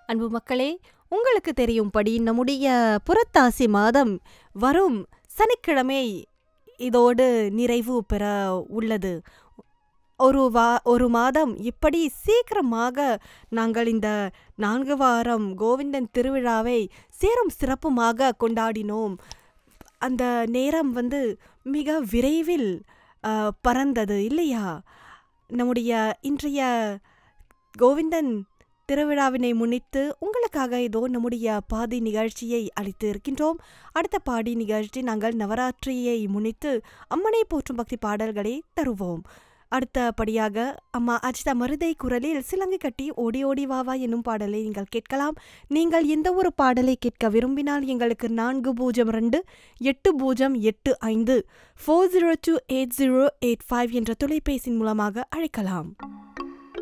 அன்பு மக்களே உங்களுக்கு தெரியும்படி நம்முடைய புரட்டாசி மாதம் வரும் சனிக்கிழமை இதோடு நிறைவு பெற உள்ளது ஒரு வா ஒரு மாதம் இப்படி சீக்கிரமாக நாங்கள் இந்த நான்கு வாரம் கோவிந்தன் திருவிழாவை சீரும் சிறப்புமாக கொண்டாடினோம் அந்த நேரம் வந்து மிக விரைவில் அ, பறந்தது இல்லையா நம்முடைய இன்றைய கோவிந்தன் திருவிழாவினை முன்னிட்டு உங்களுக்காக இதோ நம்முடைய பாதி நிகழ்ச்சியை அளித்து இருக்கின்றோம் அடுத்த பாடி நிகழ்ச்சி நாங்கள் நவராத்திரியை முன்னிட்டு அம்மனை போற்றும் பக்தி பாடல்களை தருவோம் அடுத்தபடியாக அம்மா அஜிதா மருதை குரலில் சிலங்கை கட்டி ஓடி ஓடி வாவா என்னும் பாடலை நீங்கள் கேட்கலாம் நீங்கள் எந்த ஒரு பாடலை கேட்க விரும்பினால் எங்களுக்கு நான்கு பூஜ்ஜியம் ரெண்டு எட்டு பூஜ்ஜியம் எட்டு ஐந்து four zero two eight zero eight five என்ற தொலைபேசியின் மூலமாக அழைக்கலாம்